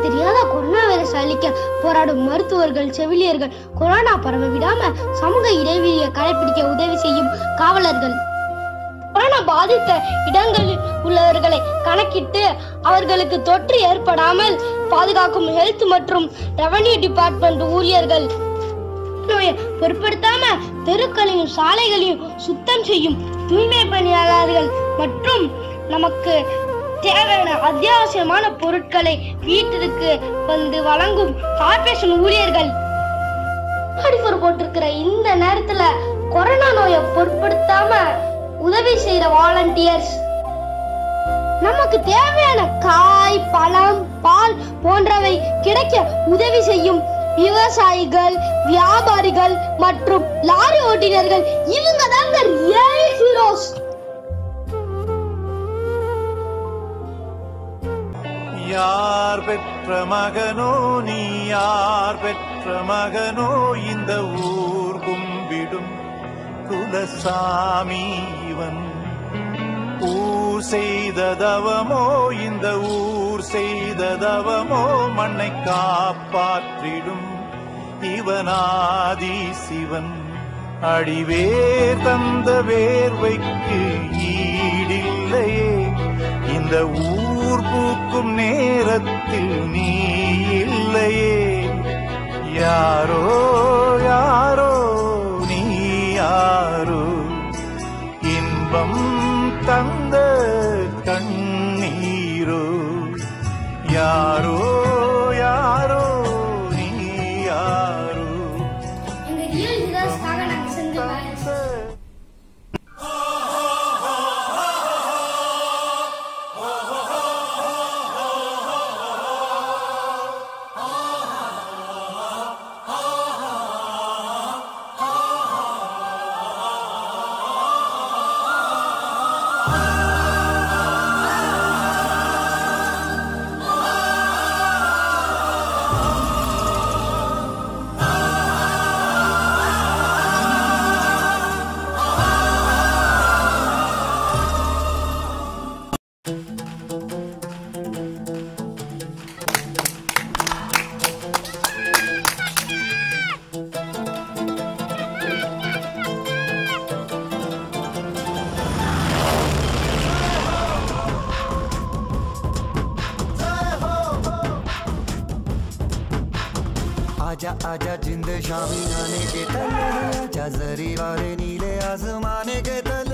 தெரியாத corona virus அழிக்க போராடும் மருத்துவர்கள் செவிலியர்கள் கொரோனா பரவ விடாம சமூக இடைவெளியை கடைபிடிக்க உதவி செய்யும் காவலர்கள் கொரோனா பாதித்த இடங்களில் உள்ளவர்களை கணக்கிட்டு அவர்களுக்கு தொற்று ஏற்படாமல் பாதுகாக்கும் ஹெல்த் மற்றும் ரெவன்யூ டிபார்ட்மெண்ட் ஊழியர்கள் நோயை பொருட்படுத்தாம தெருக்களையும் சாலைகளையும் சுத்தம் செய்யும் தூய்மை பணியாளர்கள் மற்றும் நமக்கு தேவையான அத்தியாவசியமான பொருட்களை வீட்டிற்கு வந்து வழங்கும் கார்பரேஷன் ஊழியர்கள் அடிப்பொரு போட்டிருக்கிற இந்த நேரத்துல கொரோனா நோயை பொருட்படுத்தாம உதவி செய்யற வாலண்டியர்ஸ் நமக்கு தேவையான காய் பழம் பால் போன்றவை கிடைக்க உதவி செய்யும் விவசாயிகள் வியாபாரிகள் மற்றும் லாரி ஓட்டினர்கள் இவங்க தாங்க ரியல் ஹீரோஸ் யார் பெற்ற மகனோ நீ யார் பெற்ற மகனோ இந்த ஊர் கும்பிடும் குலசாமி இவன் ஊர் செய்த தவமோ இந்த ஊர் செய்த தவமோ மண்ணை காப்பாற்றிடும் இவனாதி சிவன் அடிவே தந்த வேர்வைக்கு ஈடில்லையே இந்த ஊர் பூக்கும் நேரத்தில் நீ இல்லையே யாரோ யாரோ நீ யாரோ இன்பம் தந்த கண்ணீரோ யாரோ யாரோ நீ யாரோ எங்க ரியல் ஹீரோஸ்க்காக நாங்க செஞ்ச आजा आजा जिंद शामी आने के तले आजा जरी वाले नीले आसमाने के तले